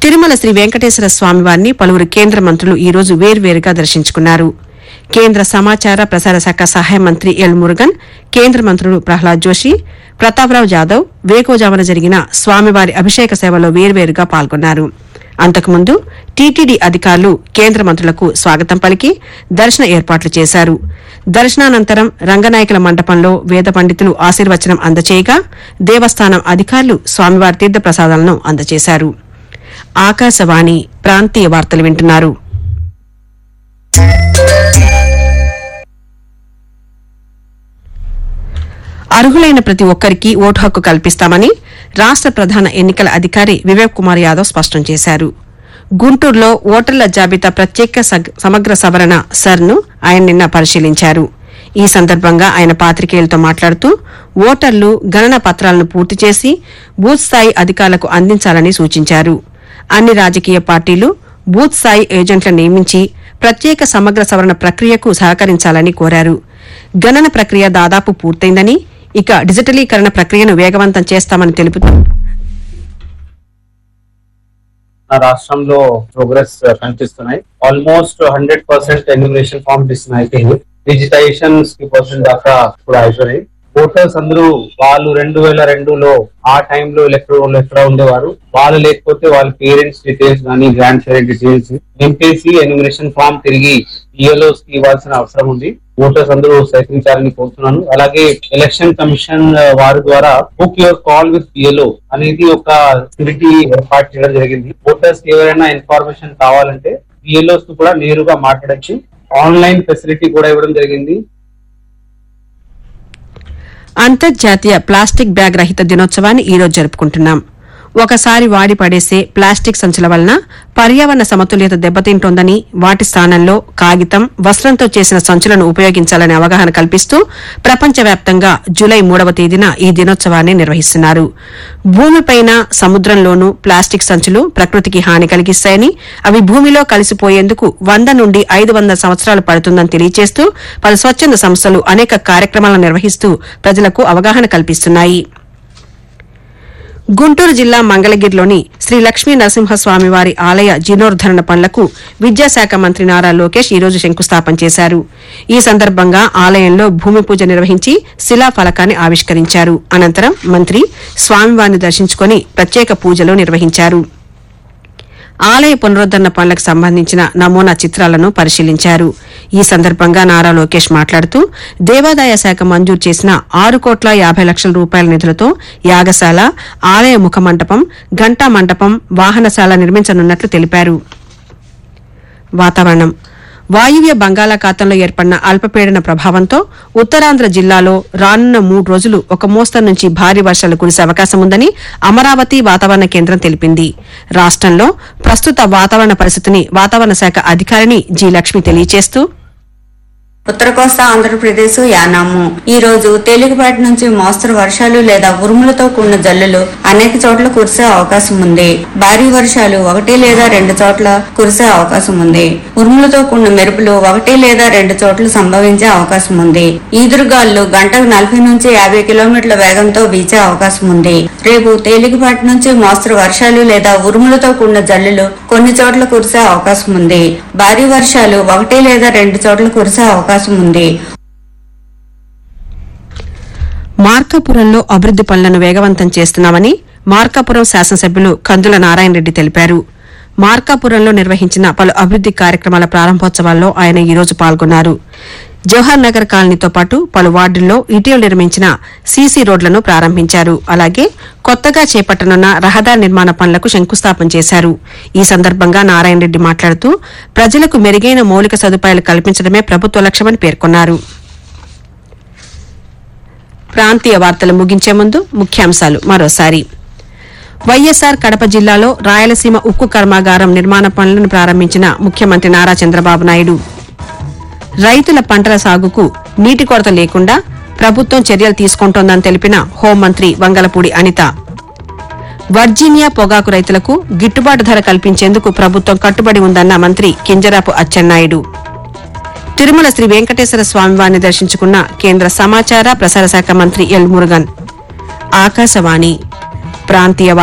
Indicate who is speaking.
Speaker 1: తిరుమల శ్రీ వెంకటేశ్వర స్వామివారిని పలువురు కేంద్ర మంత్రులు ఈ రోజు వేర్వేరుగా దర్శించుకున్నారు కేంద్ర సమాచార ప్రసార శాఖ సహాయ మంత్రి ఎల్ మురుగన్ కేంద్ర మంత్రులు ప్రహ్లాద్ జోషి ప్రతాప్రావు జాదవ్ వేకోజామున జరిగిన స్వామివారి అభిషేక సేవలో వేర్వేరుగా పాల్గొన్నారు అంతకుముందు టీటీడీ అధికారులు కేంద్ర మంత్రులకు స్వాగతం పలికి దర్శన ఏర్పాట్లు చేశారు దర్శనానంతరం రంగనాయకుల మండపంలో వేద పండితులు ఆశీర్వచనం అందచేయగా దేవస్థానం అధికారులు స్వామివారి తీర్థ ప్రసాదాలను అందజేశారు ఆకాశవాణి ప్రాంతీయ వార్తలు వింటున్నారు అర్హులైన ప్రతి ఒక్కరికి ఓటు హక్కు కల్పిస్తామని రాష్ట ప్రధాన ఎన్నికల అధికారి వివేక్ కుమార్ యాదవ్ స్పష్టం చేశారు గుంటూరులో ఓటర్ల జాబితా ప్రత్యేక సగ్- సమగ్ర సవరణ సర్ను ఆయన నిన్న పరిశీలించారు ఈ సందర్భంగా ఆయన పాత్రికేయులతో మాట్లాడుతూ ఓటర్లు గణన పత్రాలను పూర్తి చేసి బూత్ స్థాయి అధికారులకు అందించాలని సూచించారు అన్ని రాజకీయ పార్టీలు బూత్ స్థాయి ఏజెంట్లను నియమించి ప్రత్యేక సమగ్ర సవరణ ప్రక్రియకు సహకరించాలని కోరారు గణన ప్రక్రియ దాదాపు పూర్తయిందని ఇక డిజిటలీకరణ ప్రక్రియను వేగవంతం చేస్తామని తెలుపుతూ
Speaker 2: నా రాష్ట్రంలో ప్రోగ్రెస్ కనిపిస్తున్నాయి almost hundred percent enumeration form decision అయిపోయింది డిజిటైజేషన్ ఫిఫ్టీ పర్సెంట్ దాకా ఇప్పుడు అయిపోయినాయి ఓటర్స్ అందరూ వాళ్ళు రెండు వేల రెండులో ఆ టైంలో ఎలక్ట్రోల్ ఎక్కడ ఉండేవారు వాళ్ళు లేకపోతే వాళ్ళ పేరెంట్స్ డీటెయిల్స్ కానీ గ్రాండ్ పేరెంట్ డీటెయిల్స్ నింపేసి ఎన్యూమినేషన్ ఫామ్ తిరిగి ఈఎల్ఓస్ కి ఇవ్వాల్సిన అవసరం ఉంది ఓటర్స్ అందరూ సహకరించాలని కోరుతున్నాను అలాగే ఎలక్షన్ కమిషన్ వారి ద్వారా book your call with PLO అనేది ఒక యాక్టివిటీ ఏర్పాటు చేయడం జరిగింది ఓటర్స్ కి ఎవరైనా ఇన్ఫర్మేషన్ కావాలంటే పిఎల్ఓస్ తో కూడా నేరుగా మాట్లాడచ్చు ఆన్లైన్ ఫెసిలిటీ కూడా ఇవ్వడం జరిగింది
Speaker 1: అంతర్జాతీయ ప్లాస్టిక్ బ్యాగ్ రహిత దినోత్సవాన్ని ఈ రోజు జరుపుకుంటున్నాం ఒకసారి వాడి పడేసే ప్లాస్టిక్ సంచుల వలన పర్యావరణ సమతుల్యత దెబ్బతింటోందని వాటి స్థానంలో కాగితం వస్త్రంతో చేసిన సంచులను ఉపయోగించాలనే అవగాహన కల్పిస్తూ ప్రపంచవ్యాప్తంగా జూలై మూడవ తేదీన ఈ దినోత్సవాన్ని నిర్వహిస్తున్నారు భూమిపైన సముద్రంలోనూ ప్లాస్టిక్ సంచులు ప్రకృతికి హాని కలిగిస్తాయని అవి భూమిలో కలిసిపోయేందుకు వంద నుండి ఐదు వందల సంవత్సరాలు పడుతుందని తెలియజేస్తూ పలు స్వచ్ఛంద సంస్థలు అనేక కార్యక్రమాలను నిర్వహిస్తూ ప్రజలకు అవగాహన కల్పిస్తున్నాయి గుంటూరు జిల్లా మంగళగిరిలోని శ్రీ లక్ష్మీ నరసింహస్వామి వారి ఆలయ జీర్ణోద్ధరణ పనులకు విద్యాశాఖ మంత్రి నారా లోకేష్ ఈ రోజు శంకుస్థాపన చేశారు ఈ సందర్భంగా ఆలయంలో భూమి పూజ నిర్వహించి శిలా ఫలకాన్ని ఆవిష్కరించారు అనంతరం మంత్రి స్వామివారిని దర్శించుకుని ప్రత్యేక పూజలు నిర్వహించారు ఆలయ పునరుద్దరణ పనులకు సంబంధించిన నమూనా చిత్రాలను పరిశీలించారు ఈ సందర్భంగా నారా లోకేష్ మాట్లాడుతూ దేవాదాయ శాఖ మంజూరు చేసిన ఆరు కోట్ల యాభై లక్షల రూపాయల నిధులతో యాగశాల ఆలయ ముఖ మంటపం ఘంటా మంటపం వాహనశాల నిర్మించనున్నట్లు తెలిపారు వాతావరణం వాయువ్య బంగాళాఖాతంలో ఏర్పడిన అల్పపీడన ప్రభావంతో ఉత్తరాంధ్ర జిల్లాలో రానున్న మూడు రోజులు ఒక మోస్తరు నుంచి భారీ వర్షాలు కురిసే అవకాశం ఉందని అమరావతి వాతావరణ కేంద్రం తెలిపింది రాష్టంలో ప్రస్తుత వాతావరణ పరిస్థితిని వాతావరణ శాఖ అధికారిని జి లక్ష్మి తెలియజేస్తూ
Speaker 3: ఉత్తర కోస్తా ఆంధ్రప్రదేశ్ యానాము ఈ రోజు తేలికపాటి నుంచి మోస్తరు వర్షాలు లేదా ఉరుములతో కూడిన జల్లులు అనేక చోట్ల కురిసే అవకాశం ఉంది భారీ వర్షాలు ఒకటి లేదా రెండు చోట్ల కురిసే అవకాశం ఉంది ఉరుములతో కూడిన మెరుపులు ఒకటి లేదా రెండు చోట్ల సంభవించే అవకాశం ఉంది ఈదురుగాలు గంటకు నలభై నుంచి యాభై కిలోమీటర్ల వేగంతో వీచే అవకాశం ఉంది రేపు తేలికపాటి నుంచి మోస్తరు వర్షాలు లేదా ఉరుములతో కూడిన జల్లులు కొన్ని చోట్ల కురిసే అవకాశం ఉంది భారీ వర్షాలు ఒకటి లేదా రెండు చోట్ల కురిసే అవకాశం ఉంది
Speaker 1: మార్కాపురంలో అభివృద్ది పనులను వేగవంతం చేస్తున్నామని మార్కాపురం శాసనసభ్యులు కందుల నారాయణ రెడ్డి తెలిపారు మార్కాపురంలో నిర్వహించిన పలు అభివృద్ది కార్యక్రమాల ప్రారంభోత్సవాల్లో ఆయన ఈ రోజు పాల్గొన్నారు జవహర్ నగర్ కాలనీతో పాటు పలు వార్డుల్లో ఇటీవల నిర్మించిన సీసీ రోడ్లను ప్రారంభించారు అలాగే కొత్తగా చేపట్టనున్న రహదారి నిర్మాణ పనులకు శంకుస్థాపన చేశారు ఈ సందర్భంగా నారాయణ రెడ్డి మాట్లాడుతూ ప్రజలకు మెరుగైన మౌలిక సదుపాయాలు కల్పించడమే ప్రభుత్వ లక్ష్యమని పేర్కొన్నారు ప్రాంతీయ వార్తలు ముగించే ముందు ముఖ్యాంశాలు మరోసారి వైఎస్సార్ కడప జిల్లాలో రాయలసీమ ఉక్కు కర్మాగారం నిర్మాణ పనులను ప్రారంభించిన ముఖ్యమంత్రి నారా చంద్రబాబు నాయుడు రైతుల పంటల సాగుకు నీటి కొరత లేకుండా ప్రభుత్వం చర్యలు తీసుకుంటోందని తెలిపిన హోంమంత్రి వంగలపూడి అనిత వర్జీనియా పొగాకు రైతులకు గిట్టుబాటు ధర కల్పించేందుకు ప్రభుత్వం కట్టుబడి ఉందన్న మంత్రి కింజరాపు అచ్చెన్నాయుడు తిరుమల శ్రీ వెంకటేశ్వర స్వామివారిని దర్శించుకున్న కేంద్ర సమాచార ప్రసార శాఖ మంత్రి ఎల్ మురుగన్ ఆకాశవాణి ప్రాంతీయ వార్తలు